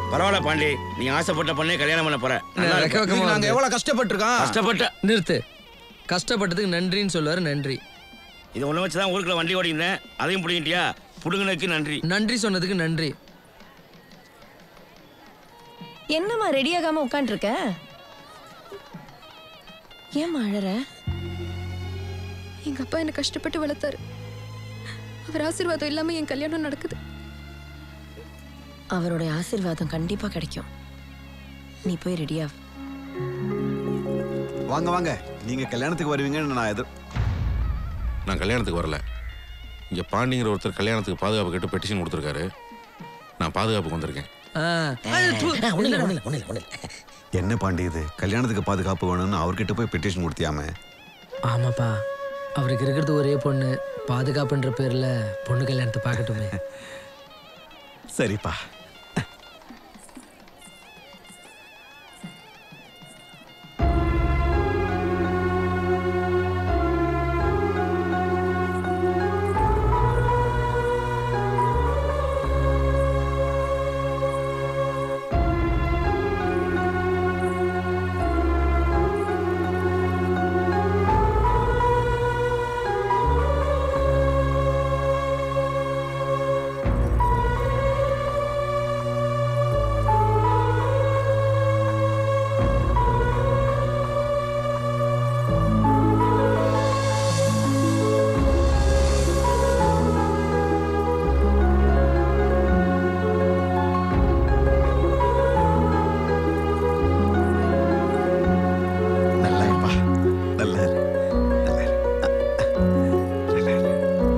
பரவாயில்ல பாண்டி நீ ஆசைப்பட்ட பொண்ணே கல்யாணம் பண்ண போற நல்லா வெக்க இருக்கு. வெக்கமா இதுக்கு நாங்க வந்து. எவ்வளவு கஷ்டப்பட்டிருக்கோம் கஷ்டப்பட்ட நிறுத்து கஷ்டப்பட்டதுக்கு நன்றின்னு சொல்லுவாரு நன்றி இது ஒண்ணு வச்சு தான் ஊருக்குள்ள வண்டி ஓடிக்கிறேன் அதையும் பிடிக்கிட்டியா புடுங்கினதுக்கு நன்றி நன்றி சொன்னதுக்கு நன்றி என்னம்மா ரெடி ஆகாம உட்காந்துருக்க ஏம்மா அழற எங்க அப்பா என்னை கஷ்டப்பட்டு வளர்த்தாரு அவர் ஆசீர்வாதம் இல்லாம என் கல்யாணம் நடக்குது அவருடைய ஆசீர்வாதம் கண்டிப்பா கிடைக்கும் நீ போய் ரெடியா வாங்க வாங்க நீங்க கல்யாணத்துக்கு வருவீங்கன்னு நான் எதிர் நான் கல்யாணத்துக்கு வரல இங்கே பாண்டிங்கிற ஒருத்தர் கல்யாணத்துக்கு பாதுகாப்பு கேட்டு பெட்டிஷன் கொடுத்துருக்காரு நான் பாதுகாப்புக்கு வந்திருக்கேன் ஆ. அது து- என்ன பாண்டி இது கல்யாணத்துக்கு பாதுகாப்பு வேணும்னு அவர்கிட்ட போய் பெட்டிஷன் கொடுத்தியாம ஆமாப்பா அவருக்கு இருக்கிறது ஒரே பொண்ணு பாதுகாப்புன்ற பேர்ல பொண்ணு கல்யாணத்தை பார்க்கட்டுமே சரிப்பா நல்லா இருப்பா நல்லா இரு. நல்லா இரு. நல்லா இரு.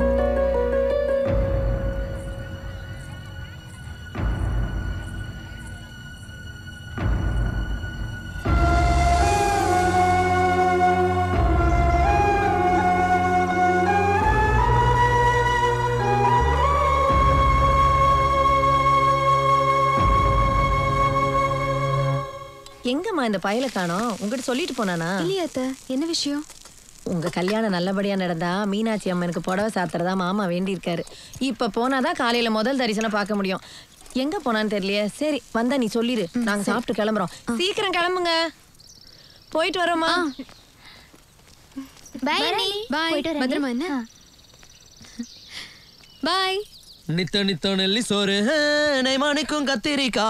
எங்கம்மா இந்த பயலை காணோம் உங்ககிட்ட சொல்லிட்டு போனானா இல்லையா அத்தை என்ன விஷயம் உங்க கல்யாணம் நல்லபடியா நடந்தா மீனாட்சி அம்மனுக்கு புடவை சாத்துறதா மாமா வேண்டியிருக்காரு இப்ப போனாதான் காலையில முதல் தரிசனம் பார்க்க முடியும் எங்க போனான்னு தெரியலையே சரி வந்தா நீ சொல்லிடு நாங்க சாப்பிட்டு கிளம்புறோம் சீக்கிரம் கிளம்புங்க போயிட்டு வரோமா பாய் பாய் பத்திரமா என்ன பாய் நித்த நித்த நெல்லி சோறு நெய்மானிக்கும் கத்திரிக்கா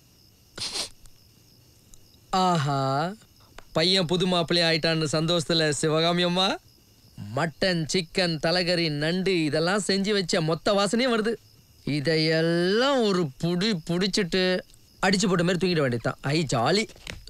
ஆஹா பையன் புது மாப்பிள்ளை ஆயிட்டான்னு சந்தோஷத்துல சிவகாமி அம்மா மட்டன் சிக்கன் தலைகறி நண்டு இதெல்லாம் செஞ்சு வச்ச மொத்த வாசனையும் வருது இதையெல்லாம் ஒரு புடி புடிச்சிட்டு அடிச்சு போட்ட மாதிரி தூங்கிட வேண்டியதுதான் ஐ ஜாலி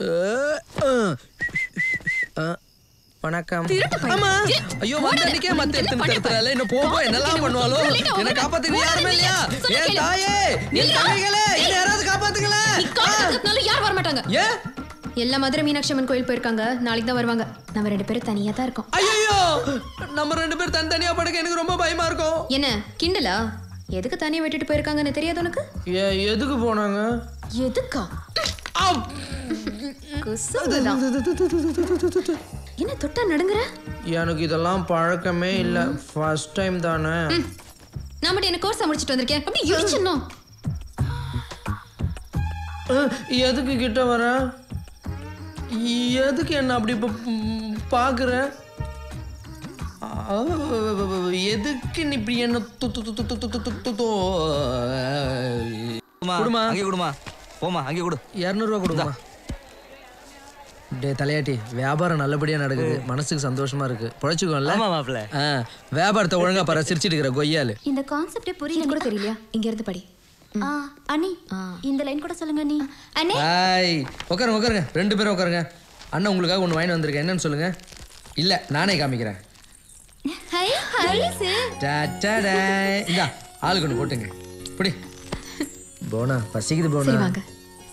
வணக்கம் ஆமா ஐயோ வந்த அன்னைக்கே மத்த எடுத்து தடுத்துறால இன்னும் போக என்னெல்லாம் பண்ணுவாளோ என்ன காப்பாத்துக்கு யாருமே இல்லையா ஏன் தாயே என் தங்கைகளே என்ன யாராவது காப்பாத்துங்களேன் யார் வர மாட்டாங்க ஏன் எல்லா மதுரை மீனாட்சி அம்மன் கோயில் போயிருக்காங்க நாளைக்கு தான் வருவாங்க நம்ம ரெண்டு பேரும் தனியா தான் இருக்கோம் ஐயோ நம்ம ரெண்டு பேரும் தனித்தனியா படுக்க எனக்கு ரொம்ப பயமா இருக்கும் என்ன கிண்டலா எதுக்கு தனியா விட்டுட்டு போயிருக்காங்கன்னு தெரியாது உனக்கு ஏ எதுக்கு போனாங்க எதுக்கா ஆவ். குசும்புதான். என்ன தொட்டா நடுங்குற எனக்கு இதெல்லாம் பழக்கமே இல்ல ஃபர்ஸ்ட் டைம் தானே நான் மட்டும் என்ன கோர்ஸ் முடிச்சிட்டு வந்திருக்கேன் அப்படி இடிச்சிடணும் அஹ், எதுக்கு கிட்ட வர எதுக்கு என்ன அப்படி இப்ப ம், பாக்குற அஹ், எதுக்கு நீ இப்படி என்ன து து து து து து து து து கொடுமா அங்கே கொடுமா போமா அங்கே கொடு இரநூறுவா கொடுமா டே தலையாட்டி வியாபாரம் நல்லபடியா நடக்குது மனசுக்கு சந்தோஷமா இருக்கு பொழைச்சுக்கோல்ல ஆமா மாப்பிள்ள ஆ, வியாபாரத்தை ஒழுங்கா பாரு சிரிச்சிட்டு இருக்கிற கொய்யாலு இந்த கான்செப்டே புரியல கூட தெரியலையா இங்க இருந்து படி அண்ணி இந்த லைன் கூட சொல்லுங்க அண்ணி அண்ணே ஹாய் உட்காருங்க உட்காருங்க ரெண்டு பேரும் உட்காருங்க அண்ணன் உங்களுக்காக ஒன்று வாங்கி வந்திருக்கேன் என்னன்னு சொல்லுங்க இல்ல நானே காமிக்கிறேன் ஹை ஹை டா இந்தா ஆளுக்கு ஒன்று போட்டுங்க இப்படி போனா பசிக்குது போனா சரி வாங்க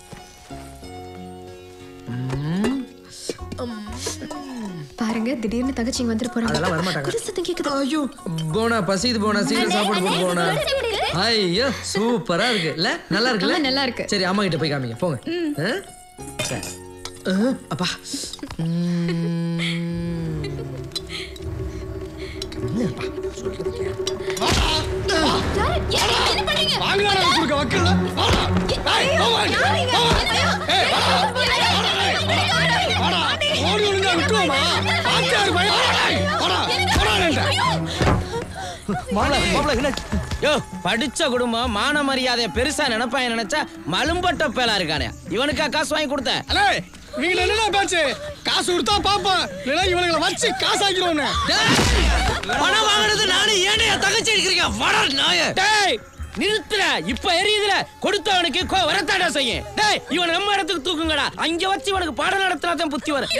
பாருங்க திடீர்னு தங்கச்சி இங்க வந்துட்டு போறாங்க அதெல்லாம் வரமாட்டாங்க. குரு சத்தம் கேக்குது ஐயோ போனா பசிக்குது போனா சீக்கிரம் சாப்பாடு போட்டு போனா ஐயோ சூப்பரா இருக்கு இல்ல நல்லா இருக்குல்ல ஆ, நல்லா இருக்கு. சரி அம்மா கிட்ட போய் காமிங்க போங்க ஆ? சரி. ஆ, அப்பா ம். யாரு? யாரு? என்ன பண்றீங்க மாப்பிள மாப்பிள என்ன யோ படிச்ச குடும்பம் மான மரியாதைய பெருசா நினைப்பாங்க நினைச்சா மலும்பட்ட பேலா இருக்கானே இவனுக்கா காசு வாங்கி கொடுத்த அலே இவங்க என்ன பேச்சு காசு கொடுத்தா பாப்பேன் இல்லைன்னா இவனுங்களை வச்சு காசு ஆக்கிடுவோன்னு பணம் வாங்குறது நானு ஏனே என் தங்கச்சி இருக்கிறீங்க வட நாய டேய் நிறுத்துற இப்ப எரியுதுல கொடுத்தவனுக்கு கோ வரத்தாடா செய்யும் டேய் இவன் நம்ம இடத்துக்கு தூக்குங்கடா அங்க வச்சு இவனுக்கு பாடம் நடத்தினாதான் புத்தி வரும்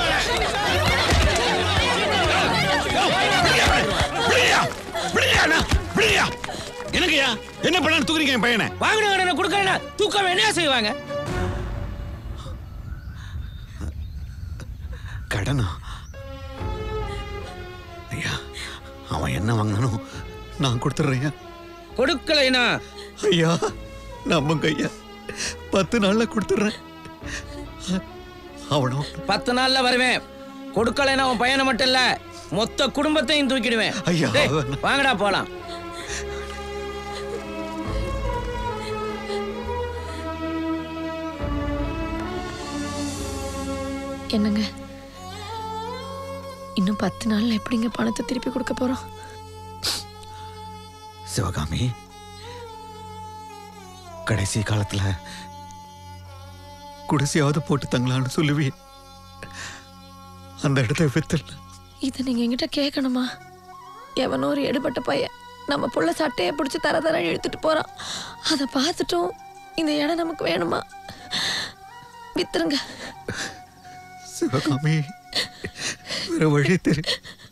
விடுங்கய்யா, விடுங்கய்யா, விடுங்கய்யா. என்னங்கய்யா என்ன பண்ணாலும் தூக்குறீங்க என் பையனை வாங்கின கடனை கொடுக்கறேன்னா தூக்கம் என்ன செய்வாங்க கடனா ஐயா அவன் என்ன வாங்கினானோ நான் கொடுத்துட்றேன் கொடுக்கலைனா ஐயா நம்புங்க ஐயா பத்து நாள்ல கொடுத்துட்றேன் அவனும் பத்து நாள்ல வருவேன் கொடுக்கலைன்னா உன் பையனை மட்டும் இல்ல மொத்த குடும்பத்தையும் தூக்கிடுவேன் ஐயா, டேய், அவன்- வாங்கடா போலாம் என்னங்க இன்னும் பத்து நாள்ல எப்படிங்க பணத்தை திருப்பி கொடுக்க போறோம் சிவகாமி கடைசி காலத்துல குடிசையாவது போட்டு தங்கலான்னு சொல்லுவி அந்த இடத்த வித்தல இதை நீங்க என்கிட்ட கேட்கணுமா எவனோ ஒரு எடுபட்ட பையன் நம்ம புள்ள சட்டையை பிடிச்சி தர தர இழுத்துட்டு போறான் அதை பார்த்துட்டும் இந்த இடம் நமக்கு வேணுமா வித்துருங்க சிவகாமி வேற வழி தெரி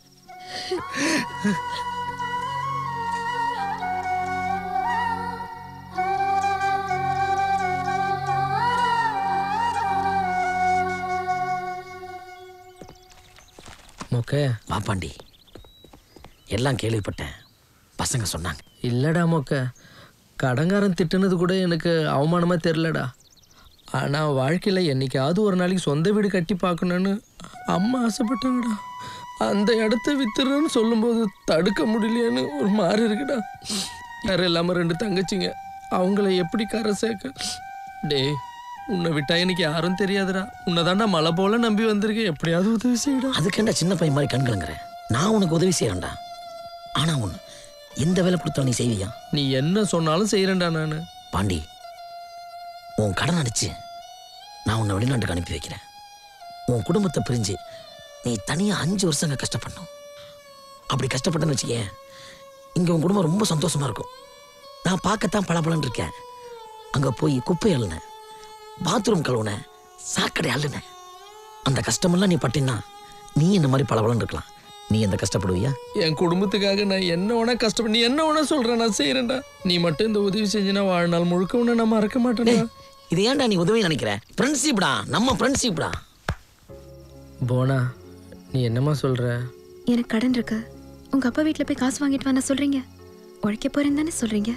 மொக்க பாப்பாண்டி எல்லாம் கேள்விப்பட்டேன் பசங்க சொன்னாங்க இல்லடா மொக்க கடங்காரன் திட்டுனது கூட எனக்கு அவமானமா தெரிலடா ஆனா வாழ்க்கையில என்னைக்காவது ஒரு நாளைக்கு சொந்த வீடு கட்டி பார்க்கணும்னு அம்மா ஆசைப்பட்டாங்கடா அந்த இடத்த வித்துறேன்னு சொல்லும்போது தடுக்க முடியலையேன்னு ஒரு மாதிரி இருக்குடா யாரும் இல்லாம ரெண்டு தங்கச்சிங்க அவங்கள எப்படி கரை சேர்க்க டேய் உன்னை விட்டா எனக்கு யாரும் தெரியாதுடா உன்னை தாண்டா மலை போல நம்பி வந்திருக்கேன் எப்படியாவது உதவி செய்யடா அதுக்கேண்டா சின்ன பையன் மாதிரி கண் கலங்குறேன் நான் உனக்கு உதவி செய்யறேன்டா ஆனா ஒண்ணு எந்த வேலை கொடுத்தா நீ செய்வியா நீ என்ன சொன்னாலும் செய்யறேன்டா நானு பாண்டி உன் கடன் அடிச்சு நான் உன்னை வெளிநாட்டுக்கு அனுப்பி வைக்கிறேன் உன் குடும்பத்தை பிரிஞ்சு நீ தனியா அஞ்சு வருஷங்க கஷ்டப்படணும் அப்படி கஷ்டப்பட்டேன்னு வச்சுக்கேன் இங்க உன் குடும்பம் ரொம்ப சந்தோஷமா இருக்கும் நான் பார்க்கத்தான் பளபளன்னு இருக்கேன் அங்க போய் குப்பை அள்ளினேன் பாத்ரூம் கழுவுனேன் சாக்கடை அள்ளுனேன் அந்த கஷ்டமெல்லாம் நீ பட்டினா நீ இந்த மாதிரி பளபளன்னு இருக்கலாம் நீ எந்த கஷ்டப்படுவியா என் குடும்பத்துக்காக நான் என்ன வேணா கஷ்டப்பட நீ என்ன வேணா சொல்ற நான் செய்யறேன்டா நீ மட்டும் இந்த உதவி செஞ்சினா வாழ்நாள் முழுக்க உன்னை நான் மறக்க மாட்டேன்டா இது ஏன்டா நீ உதவி நினைக்கிற ஃப்ரெண்ட்ஷிப்டா நம்ம ஃப்ரெண்ட்ஷிப்டா போனா நீ என்னம்மா சொல்ற எனக்கு கடன் இருக்கு உங்க அப்பா வீட்ல போய் காசு வாங்கிட்டு வாங்க சொல்றீங்க உழைக்க போறேன்னு தானே சொல்றீங்க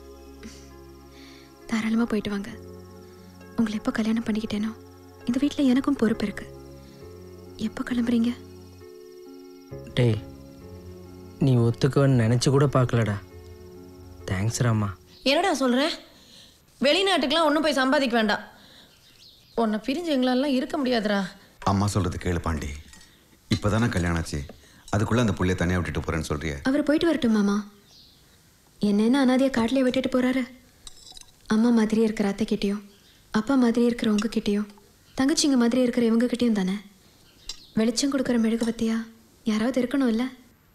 தாராளமா போயிட்டு வாங்க உங்களை எப்போ கல்யாணம் பண்ணிக்கிட்டேனோ இந்த வீட்ல எனக்கும் பொறுப்பு இருக்கு எப்போ கிளம்புறீங்க டேய் நீ ஒத்துக்குவன்னு நினைச்சு கூட பார்க்கலடா தேங்க்ஸ் ராமா என்னடா சொல்ற வெளிநாட்டுக்கெல்லாம் ஒன்றும் போய் சம்பாதிக்க வேண்டாம் உன்னை பிரிஞ்சு எங்களாலாம் இருக்க முடியாதுடா அம்மா சொல்றது கேளு பாண்டி இப்பதானே கல்யாணம் ஆச்சு அதுக்குள்ள அந்த புள்ளைய தனியா விட்டுட்டு போறேன்னு சொல்றியே அவர் போயிட்டு வரட்டும் மாமா என்னென்ன அனாதைய காட்டிலே விட்டுட்டு போறாரு அம்மா மாதிரி இருக்கிற அத்தை கிட்டேயும் அப்பா மாதிரி இருக்கிற உங்க கிட்டேயும் தங்கச்சிங்க மாதிரி இருக்கிற இவங்க கிட்டேயும் தானே வெளிச்சம் கொடுக்குற மெழுகுவத்தியா யாராவது இருக்கணும் இல்ல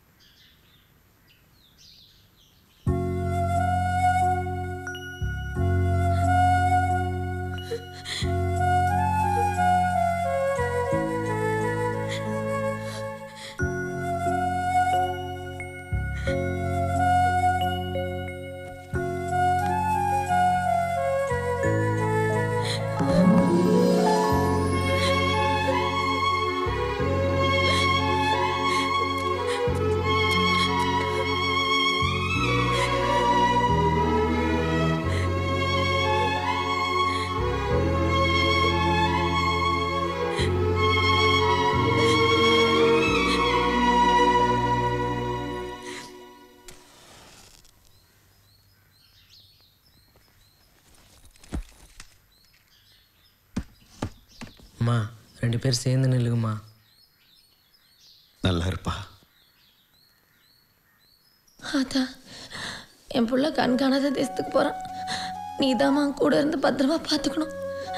அம்மா ரெண்டு பேர் சேர்ந்து நில்லுங்கம்மா நல்லா இருப்பா ஆத்தா என் புள்ள கண் காணாத தேசத்துக்கு போறான் நீதாம்மா கூட இருந்து பத்திரமா பார்த்துக்கணும்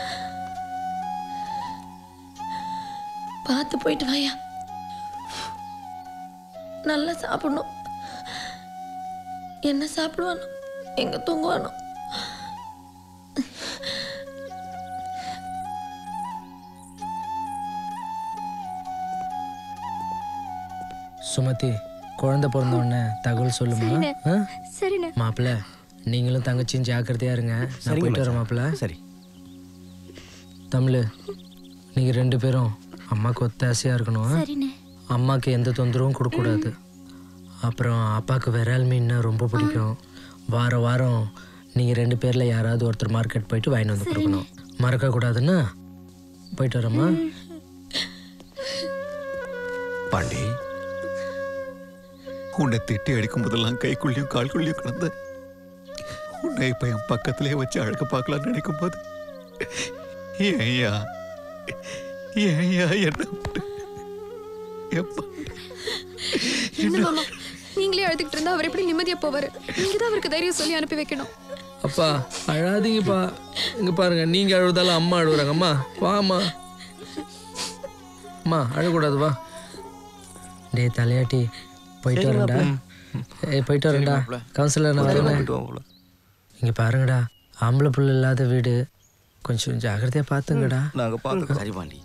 பார்த்து போயிட்டு வாயா நல்லா சாப்பிடணும் என்ன சாப்பிடுவானோ எங்க தூங்குவானோ சுமதி குழந்தை பிறந்த உடனே தகவல் சொல்லுமா ஆ? சரிண்ணே மாப்பிள்ள நீங்களும் தங்கச்சியும் ஜாக்கிரதையா இருங்க நான் போயிட்டு வரேன் மாப்பிள்ள சரி தமிழ் நீங்க ரெண்டு பேரும் அம்மாக்கு ஒத்தாசையா இருக்கணும் ஆ? சரிண்ணே அம்மாக்கு எந்த தொந்தரவும் கொடுக்கக்கூடாது அப்புறம் அப்பாவுக்கு விரால் மீன்னா ரொம்ப பிடிக்கும் வாரம் வாரம் நீங்கள் ரெண்டு பேரில் யாராவது ஒருத்தர் மார்க்கெட் போயிட்டு வாங்கிட்டு வந்து கொடுக்கணும் மறக்கக்கூடாதுன்னா போயிட்டு வரேம்மா பாண்டி உன்னை திட்டி அடிக்கும் போதெல்லாம் கைக்குள்ளேயும் கால்குள்ளேயும் கிடந்த உன்னை இப்ப என் பக்கத்திலே வச்சு அழகு பார்க்கலாம்னு நினைக்கும் போது ஏய்யா ஏய்யா என்ன விட்டு? எப்பா என்ன மாமா நீங்களே அழுதுகிட்டு இருந்தா அவர் எப்படி நிம்மதியா போவாரு நீங்க தான் அவருக்கு தைரியம் சொல்லி அனுப்பி வைக்கணும் அப்பா அழாதீங்கப்பா இங்கே பாருங்க நீங்கள் அழுதாலும் அம்மா அழுகுறாங்க அம்மா வாம்மா அம்மா அழக்கூடாது வா டேய் தலையாட்டி போயிட்டு வரேன்டா ஏய் போயிட்டு வரேன்டா கவுன்சிலர் நான் வரேன் இங்கே பாருங்கடா ஆம்பளை புள்ள இல்லாத வீடு கொஞ்சம் ஜாக்கிரதையா பார்த்துங்கடா நாங்க பாத்துக்கிறோம் சரி பாண்டி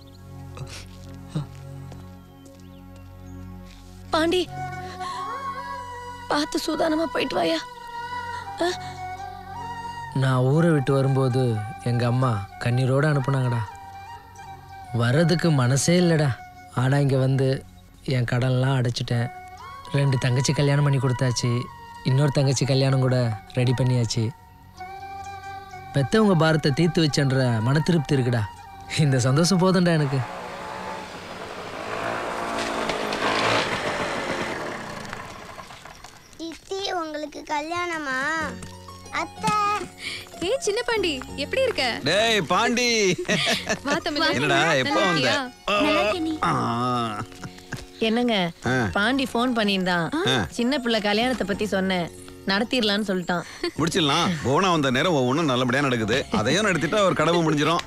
பாண்டி பார்த்து சூதானமா போயிட்டு வாயா நான் ஊரை விட்டு வரும்போது எங்கள் அம்மா கண்ணீரோடு அனுப்புனாங்கடா வர்றதுக்கு மனசே இல்லைடா ஆனால் இங்கே வந்து என் கடன்லாம் அடைச்சிட்டேன் ரெண்டு தங்கச்சி கல்யாணம் பண்ணி கொடுத்தாச்சு இன்னொரு தங்கச்சி கல்யாணம் கூட ரெடி பண்ணியாச்சு பெத்தவங்க பாரத்தை தீர்த்து வச்சன்ற மன திருப்தி இருக்குடா இந்த சந்தோஷம் போதும்டா எனக்கு சித்தி உங்களுக்கு கல்யாணமா அத்தை ஏய் சின்ன பாண்டி எப்படி இருக்க டேய் பாண்டி வா தமிழ் என்னடா எப்போ வந்த நல்லா இருக்கே நீ ஆ. என்னங்க ஆ. பாண்டி ஃபோன் பண்ணியிருந்தான் ஆ. சின்ன பிள்ளை கல்யாணத்தை பத்தி சொன்னேன் நடத்திடலான்னு சொல்லிட்டான் முடிச்சிடலாம் போனா வந்த நேரம் ஒவ்வொன்றும் நல்லபடியா நடக்குது அதையும் நடத்திட்டா ஒரு கடமை முடிஞ்சிடும்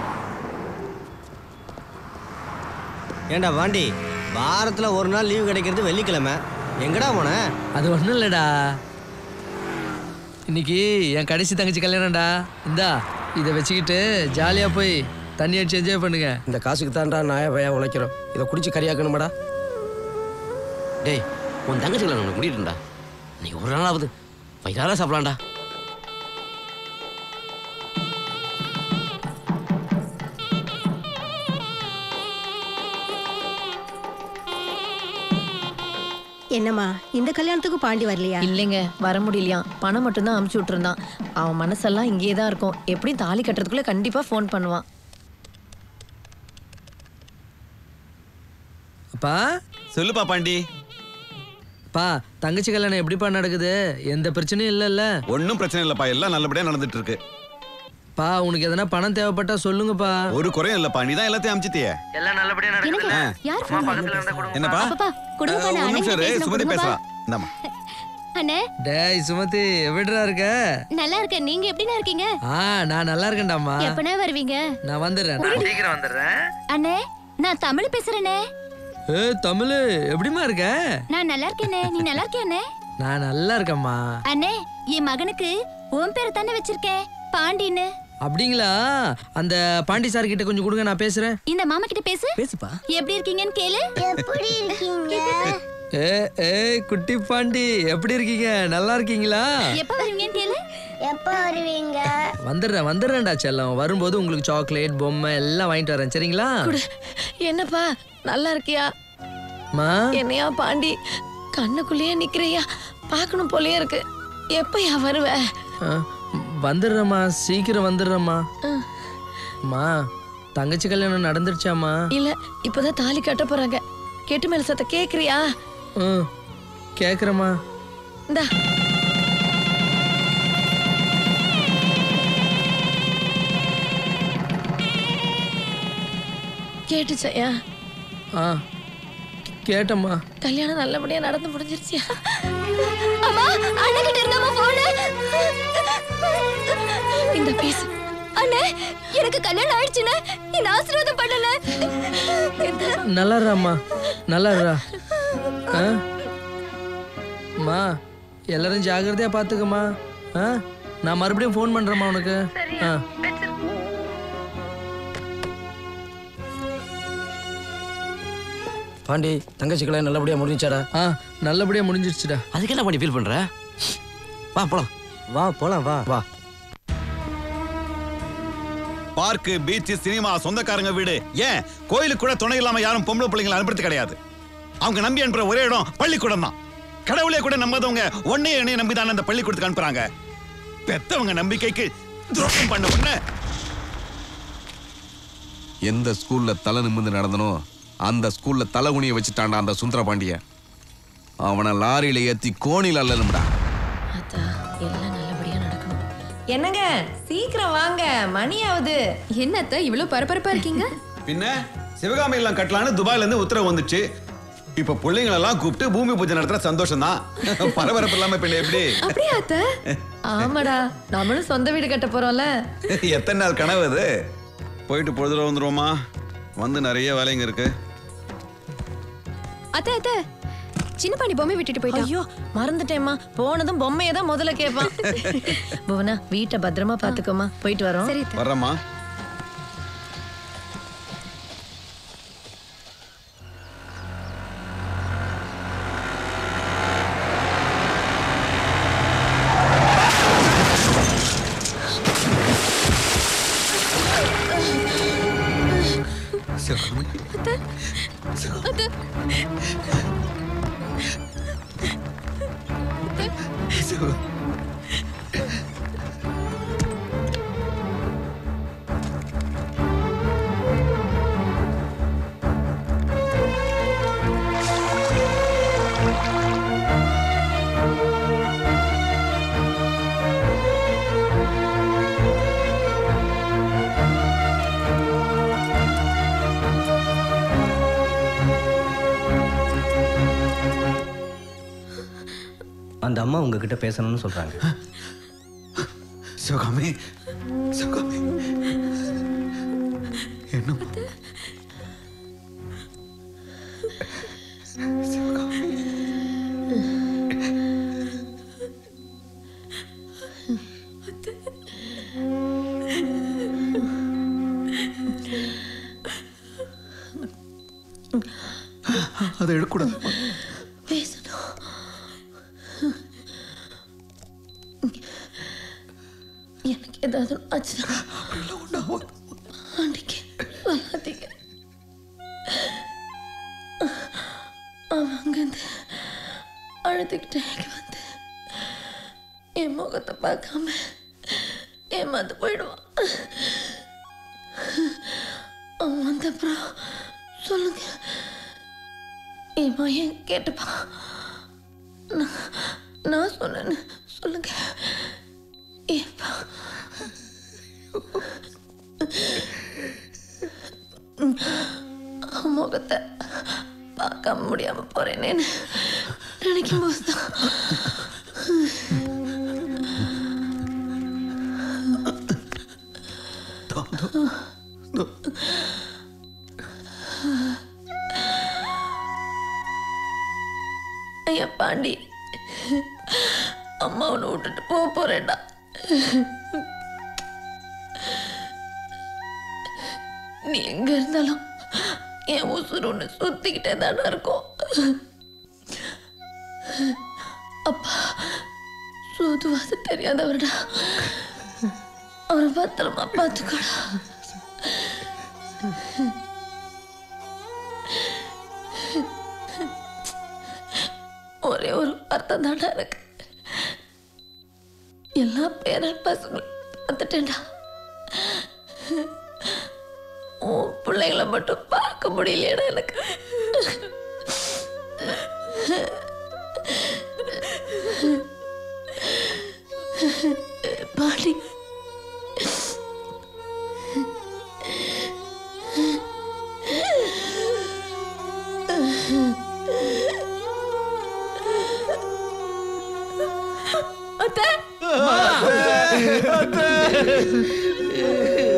ஏண்டா பாண்டி வாரத்துல ஒரு நாள் லீவு கிடைக்கிறது வெள்ளிக்கிழமை எங்கடா போன அது ஒன்றும் இல்லைடா இன்னைக்கு என் கடைசி தங்கச்சி கல்யாணம்டா இந்தா இதை வச்சுக்கிட்டு ஜாலியாக போய் தண்ணி அடிச்சு என்ஜாய் பண்ணுங்க இந்த காசுக்கு தான்டா நாய பையா உழைக்கிறோம் இதை குடிச்சு கறியாக்கணுமாடா டேய் உன் தங்கச்சிகளை உனக்கு முடியட்டும்டா நீ ஒரு நாளாவது வயிறார சாப்பிடலாம்டா என்னம்மா இந்த கல்யாணத்துக்கு பாண்டி வரலையா இல்லைங்க வர முடியலையாம் பணம் மட்டும்தான் அமுச்சு விட்டுருந்தான் அவன் மனசெல்லாம் இங்கேயே தான் இருக்கும் எப்படியும் தாலி கட்டுறதுக்குள்ள கண்டிப்பா ஃபோன் பண்ணுவான் அப்பா சொல்லுப்பா பாண்டி பா தங்கச்சி கல்யாணம் எப்படிப்பா நடக்குது எந்த பிரச்சனையும் இல்லைல்ல ஒன்றும் பிரச்சனை இல்லப்பா எல்லாம் நல்லபடியா நடந்துட்டு இருக்கு பா உனக்கு எதனா பணம் தேவைப்பட்டா சொல்லுங்கப்பா ஒரு குறையும் இல்லப்பா நீ தான் எல்லாத்தையும் அமிச்சிட்டியே எல்லாம் நல்லபடியா எனக்கு யார் phone என்னப்பா அப்பா கொடுங்கப்பா ஒரு நான் நிமிஷம் இரு, அண்ணன் சுமதி பேசுறேன் பேசுறா இந்தாம்மா அண்ணே டேய் சுமதி எப்படிடா இருக்க நல்லா இருக்கேன் நீங்க எப்படிண்ணா இருக்கீங்க ஆ நான் நல்லா இருக்கேன்டாம்மா எப்பண்ணே வருவீங்க நான் வந்துடுறேன் நான் சீக்கிரம் வந்துடுறேன் அண்ணே நான் தமிழ் பேசுறேனே ஏ தமிழ் எப்படிம்மா இருக்க நான் நல்லா இருக்கேனே நீ நல்லா இருக்கியானே நான் நல்லா இருக்கேம்மா அண்ணே என் மகனுக்கு உன் பேர் தானே வச்சிருக்கேன் பாண்டின்னு அப்படிங்களா அந்த பாண்டி சார் கிட்ட கொஞ்சம் கொடுங்க நான் பேசுறேன் இந்த மாமா கிட்ட பேசு பேசுப்பா எப்படி இருக்கீங்கன்னு கேளு எப்படி இருக்கீங்க ஏ ஏ குட்டி பாண்டி எப்படி இருக்கீங்க நல்லா இருக்கீங்களா எப்ப வருவீங்கன்னு கேளு எப்ப வருவீங்க வந்துடுறேன் வந்துடுறேன்டா செல்லம் வரும்போது உங்களுக்கு சாக்லேட் பொம்மை எல்லாம் வாங்கிட்டு வரேன் சரிங்களா என்னப்பா நல்லா இருக்கியா மா என்னையா பாண்டி கண்ணுக்குள்ளேயே நிக்கிறியா பார்க்கணும் போலயே இருக்கு எப்பயா வருவ ஆ, வந்துடுறேம்மா சீக்கிரம் வந்துடுறேம்மா மா தங்கச்சி கல்யாணம் நடந்துருச்சாம்மா இல்ல இப்பதான் தாலி கட்ட போறாங்க கெட்டு மேல சத்த கேக்குறியா ம் கேட்குறேம்மா இந்தா கேட்டுச்சையா ஆ கேட்டம்மா கல்யாணம் நல்லபடியா நடந்து முடிஞ்சிருச்சியா அம்மா அண்ணகிட்ட இருந்தாமா போனு இந்த பேசு அண்ணே எனக்கு கல்யாணம் ஆயிடுச்சுன்னு இந்த ஆசீர்வாதம் பண்ணல நல்லா இருறாம்மா நல்லா இருறா ஆ அம்மா எல்லாரும் ஜாக்கிரதையா பார்த்துக்கம்மா ஆ நான் மறுபடியும் ஃபோன் பண்ணுறேம்மா உனக்கு ஆ பாண்டி தங்கச்சி கல்யாணம் நல்லபடியா முடிஞ்சாடா ஆ நல்லபடியா முடிஞ்சிருச்சுடா அதுக்கு என்ன பண்ணி ஃபீல் பண்ற வா போலாம் வா போலாம் வா வா பார்க்கு பீச் சினிமா சொந்தக்காரங்க வீடு ஏன் கோயிலுக்கு கூட துணை இல்லாம யாரும் பொம்பளை பிள்ளைங்களை அனுப்புறது கிடையாது அவங்க நம்பி அனுப்புற ஒரே இடம் பள்ளிக்கூடம் தான் கடவுளே கூட நம்பாதவங்க ஒன்னே என்னைய நம்பி தானே அந்த பள்ளிக்கூடத்துக்கு அனுப்புறாங்க பெத்தவங்க நம்பிக்கைக்கு துரோகம் பண்ண உடனே எந்த ஸ்கூல்ல தலை நிமிர்ந்து நடந்தனோ அந்த ஸ்கூல்ல தலைகுனிய வச்சுட்டான்டா அந்த சுந்தர பாண்டிய அவனை லாரியில ஏத்தி கோணில அல்லணும்டா எல்லாம் நல்லபடியா நடக்கணும் என்னங்க சீக்கிரம் வாங்க மணி ஆகுது என்னத்த இவ்வளவு பரபரப்பா இருக்கீங்க பின்ன சிவகாமி எல்லாம் கட்டலான்னு துபாயில இருந்து உத்தரவு வந்துச்சு இப்ப பிள்ளைங்களை எல்லாம் கூப்பிட்டு பூமி பூஜை நடத்துற சந்தோஷம் தான் பரபரப்பு இல்லாம பின்ன எப்படி அப்படியா அத்த ஆமாடா நம்மளும் சொந்த வீடு கட்ட போறோம்ல எத்தனை நாள் கனவு அது போயிட்டு பொழுதுல வந்துருவோமா வந்து நிறைய வேலைங்க இருக்கு அத்த அத்த சின்ன பாண்டி பொம்மை விட்டுட்டு போயிட்டான் ஐயோ மறந்துட்டேம்மா போனதும் பொம்மையை தான் முதல்ல கேட்பான் புவனா வீட்டை பத்திரமா பாத்துக்கோமா போயிட்டு வரோம் சரி வர்றம்மா அந்த அம்மா உங்ககிட்ட பேசணும்னு சொல்றாங்க சிவகாமி சிவகாமி என்ன அதை எடுக்கக்கூடாது பேசணும் எனக்கு ஏதாவது ஆச்சுன்னா ஆண்டிக்கு சொல்லாதீங்க அவன் அங்கேருந்து அழுதுகிட்டே இங்க வந்து என் முகத்தை பார்க்காம ஏமாந்து போயிடுவான் அவன் வந்த அப்புறம் சொல்லுங்க என் மகன் கேட்டுப்பான் நான் நான் சொன்னேன்னு சொல்லுங்க ஏப்பா அவன் முகத்தை பார்க்காம முடியாம போறேனேன்னு நினைக்கும் போதுதான் ஐயா பாண்டி அம்மா உன்னை விட்டுட்டு போக போறேன்டா நீ எங்க இருந்தாலும் என் உசுறு ஒன்று சுத்திக்கிட்டே தானே இருக்கும் அப்பா சூதுவாது தெரியாதவர்டா அவரை பத்திரமா பார்த்துக்கோடா ஒரே ஒரு வார்த்தை தாண்டா எனக்கு எல்லா பேரன் பசங்களும் பார்த்துட்டேன்டா உன் பிள்ளைங்களை மட்டும் பார்க்க முடியலையடா எனக்கு பாடி அம்மா!